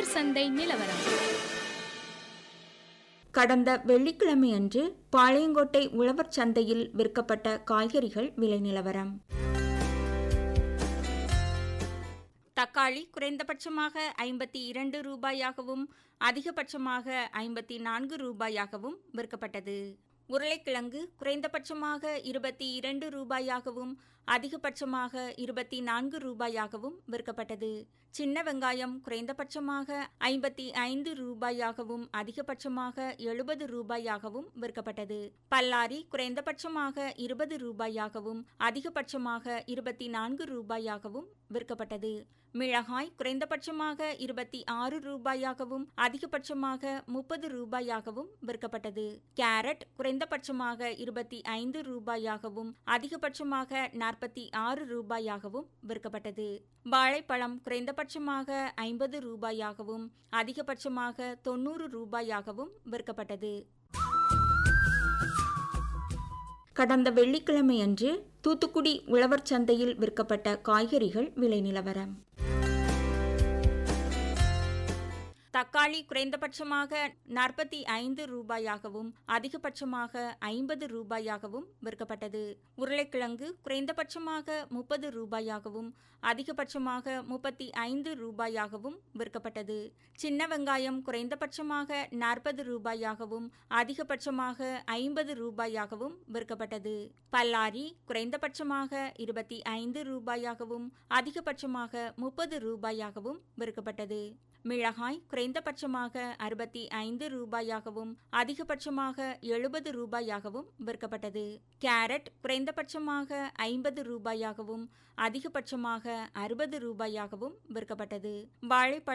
உழவர் சந்தை நிலவரம் கடந்த வெள்ளிக்கிழமையன்று பாளையங்கோட்டை உழவர் சந்தையில் விற்கப்பட்ட காய்கறிகள் விலை நிலவரம் தக்காளி குறைந்தபட்சமாக ஐம்பத்தி இரண்டு ரூபாயாகவும் அதிகபட்சமாக ஐம்பத்தி நான்கு ரூபாயாகவும் விற்கப்பட்டது உருளைக்கிழங்கு குறைந்தபட்சமாக இருபத்தி இரண்டு ரூபாயாகவும் அதிகபட்சமாக இருபத்தி நான்கு ரூபாயாகவும் விற்கப்பட்டது சின்ன வெங்காயம் குறைந்தபட்சமாக ஐம்பத்தி ஐந்து ரூபாயாகவும் அதிகபட்சமாக எழுபது ரூபாயாகவும் விற்கப்பட்டது பல்லாரி குறைந்தபட்சமாக இருபது ரூபாயாகவும் அதிகபட்சமாக இருபத்தி நான்கு ரூபாயாகவும் விற்கப்பட்டது மிளகாய் குறைந்தபட்சமாக இருபத்தி ஆறு ரூபாயாகவும் அதிகபட்சமாக முப்பது ரூபாயாகவும் விற்கப்பட்டது கேரட் குறைந்தபட்சமாக இருபத்தி ஐந்து ரூபாயாகவும் அதிகபட்சமாக நாற்பத்தி ஆறு ரூபாயாகவும் விற்கப்பட்டது வாழைப்பழம் குறைந்தபட்சமாக ஐம்பது ரூபாயாகவும் அதிகபட்சமாக தொண்ணூறு ரூபாயாகவும் விற்கப்பட்டது கடந்த வெள்ளிக்கிழமையன்று தூத்துக்குடி உழவர் சந்தையில் விற்கப்பட்ட காய்கறிகள் விலை நிலவரம் தக்காளி குறைந்தபட்சமாக நாற்பத்தி ஐந்து ரூபாயாகவும் அதிகபட்சமாக ஐம்பது ரூபாயாகவும் விற்கப்பட்டது உருளைக்கிழங்கு குறைந்தபட்சமாக முப்பது ரூபாயாகவும் அதிகபட்சமாக முப்பத்தி ஐந்து ரூபாயாகவும் விற்கப்பட்டது சின்ன வெங்காயம் குறைந்தபட்சமாக நாற்பது ரூபாயாகவும் அதிகபட்சமாக ஐம்பது ரூபாயாகவும் விற்கப்பட்டது பல்லாரி குறைந்தபட்சமாக இருபத்தி ஐந்து ரூபாயாகவும் அதிகபட்சமாக முப்பது ரூபாயாகவும் விற்கப்பட்டது மிளகாய் குறைந்தபட்சமாக அறுபத்தி ஐந்து ரூபாயாகவும் அதிகபட்சமாக எழுபது ரூபாயாகவும் விற்கப்பட்டது கேரட் குறைந்தபட்சமாக ஐம்பது ரூபாயாகவும் அதிகபட்சமாக அறுபது ரூபாயாகவும் விற்கப்பட்டது வாழைப்பழம்